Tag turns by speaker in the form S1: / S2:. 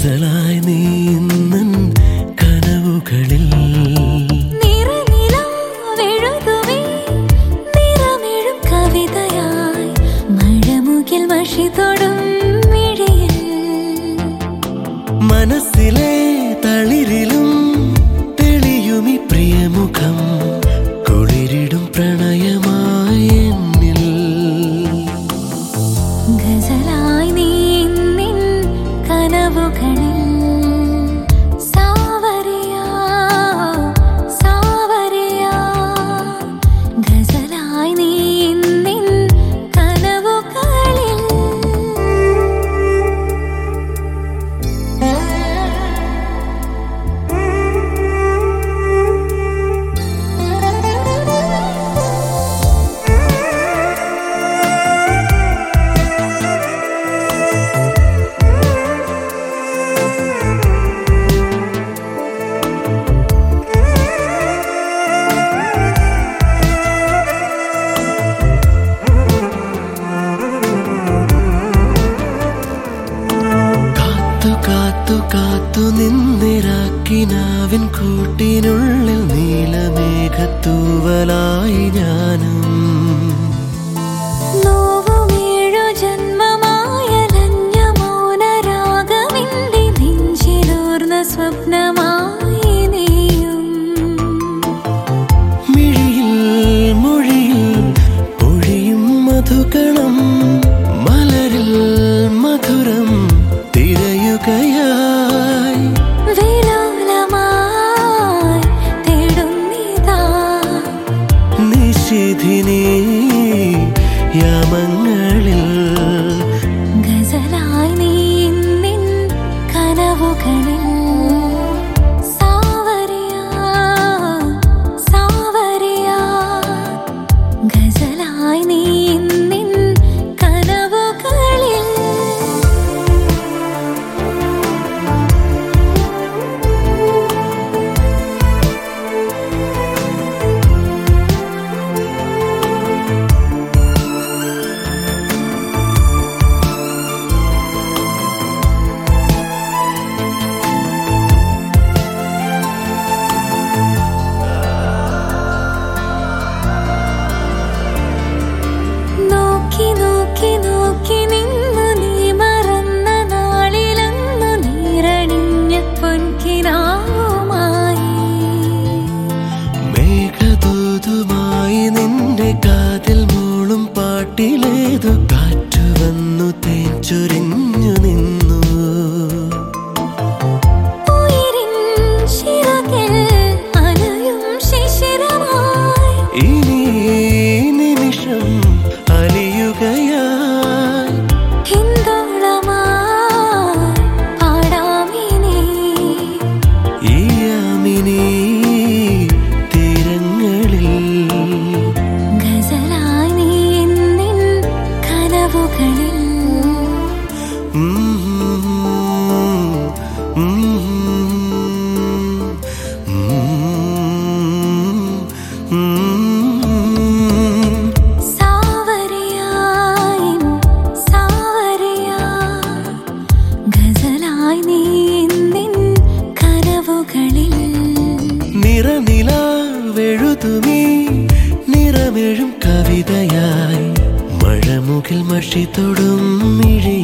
S1: ഗസലായി നീ ഇന്നൻ കനവുകളിൽ
S2: നിറനിലാവെഴുതുമേ നിറമെഴും കവിതയായി മഴമുകിൽ മഷി തൊടും മിഴിയിൽ
S1: മനസ്സിലെ തളിരിലും തെളിയുമി പ്രിയമുഖം കുളിരിടും പ്രണയമായി എന്നിൽ
S2: ഗസലായി നീ നിൻ കനവുകളിൽ സാവരിയാ സാവരിയാ ഗസലായി നീ നിൻ കനവുകളിൽ
S1: കാത്തു കാത്തു കാത്തു നിന്നിരാക്കിനാവിൻ കൂട്ടിനുള്ളിൽ നീലമേഘത്തൂവലായി ഞാനും
S2: നോവുമേഴു ജന്മമായലഞ്ഞ മൗനരാഗമിന്റെ നെഞ്ചിലൂർന്ന സ്വപ്നമായി നീയും
S1: മിഴിയിൽ മൊഴിയിൽ പൊഴിയും മധുകണം മലരിൽ മധുരം തിരയുകയായി
S2: വിലോലമായി തേടുന്നിതാ
S1: നിശിധിനി യാമങ്ങളിൽ
S2: ഗസലായി നീ നിൻ കനവുകളിൽ സാവരിയാ സാവരിയാ ഗസലായി നീ നിൻ കനവുകളിൽ നോക്കി നോക്കി നോക്കി നിന്നു നീ മറന്ന നാളിലന്നു നീരണിഞ്ഞ പൊൻകിനാവുമായി
S1: മേഘദൂതുമായി നിന്റെ കാതിൽ മൂളും പാട്ടിലേതു കാറ്റു വന്നു തേൻ ചൊരിഞ്ഞു നിന്നു
S2: ഉയിരിൻ ചിറകിൽ അലയും ശിശിരമായി
S1: ഇനി ഈ നിമിഷം അലിയുകയായി
S2: ഹിന്ദോളമായി പാടാമിനി
S1: ഈ യാമിനി തീരങ്ങളിൽ
S2: ഗസലായി നീ നിൻ കനവുകളിൽ
S1: ഉം, ഉം, ഉം, ഉം.
S2: സാവരിയായി സാവരിയാ ഗസലായി നീ നിൻ കനവുകളിൽ
S1: നിറനിലാവെഴുതുമീ നിറമെഴും കവിതയായി മഴമുകിൽ മഷി തൊടും മിഴി